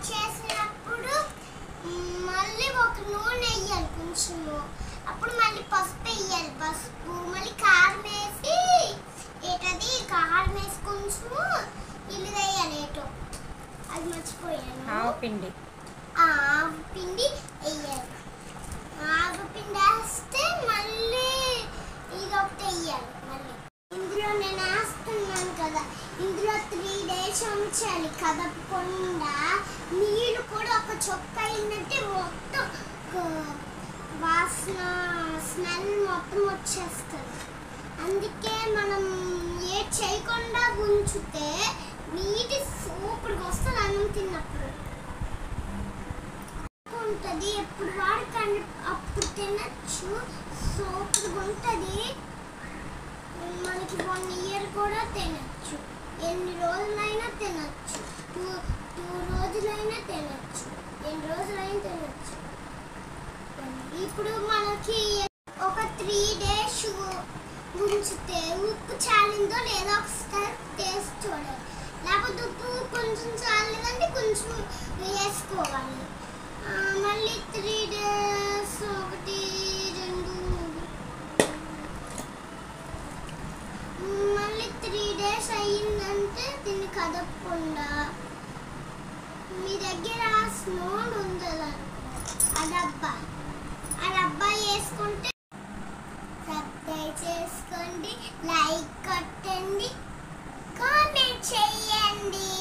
చేసినప్పుడు మ్, మళ్ళీ ఒక నూనె వేయాలి కొంచెము అప్పుడు మళ్ళీ పసుపు వేయాలి పసుపు మళ్ళీ కారం వేసి ఏటది కారం వేసి కొంచెము ఇల్లు వేయాలి ఏటో అది మర్చిపోయాను ఆవు పిండి ఆ ఆవు పిండి వేయాలి ఆవు పిండి వేస్తే మళ్ళీ ఇది ఒకటి వేయాలి మళ్ళీ ఇందులో నేను వేస్తున్నాను కదా ఇందులో త్రీ డేస్ ఉంచాలి కదపకుండా నీళ్ళు కూడా ఒక చొక్క అయిందంటే మొత్తం ఒక వాసన స్మెల్ మొత్తం వచ్చేస్తుంది అందుకే మనం ఏ చేయకుండా ఉంచితే నీటి సూపర్గా వస్తుంది అన్నం తిన్నప్పుడు ఉంటుంది ఎప్పుడు వాడకండి అప్పుడు తినచ్చు సూపర్గా ఉంటుంది మనకి వన్ ఇయర్ కూడా తినచ్చు ఎన్ని రోజులైనా తినచ్చు టూ టూ రోజులైనా తినచ్చు ఎన్ని రోజులైనా తినచ్చు ఇప్పుడు మనకి ఒక త్రీ డేస్ ఉంచితే ఉప్పు చాలిందో లేదో ఒకసారి టేస్ట్ చూడాలి లేకపోతే ఉప్పు కొంచెం చాలేదంటే కొంచెం వేసుకోవాలి ఆ, మళ్ళీ త్రీ డేస్ ఒకటి రెండు మూడు మళ్ళీ త్రీ డేస్ అయ్యిందంటే దీన్ని కదపకుండా మీ దగ్గర స్నోన్ ఉందా ఆ డబ్బా ఆ డబ్బా వేసుకుంటే సబ్స్క్రైబ్ చేసుకోండి లైక్ కొట్టండి కామెంట్ చేయండి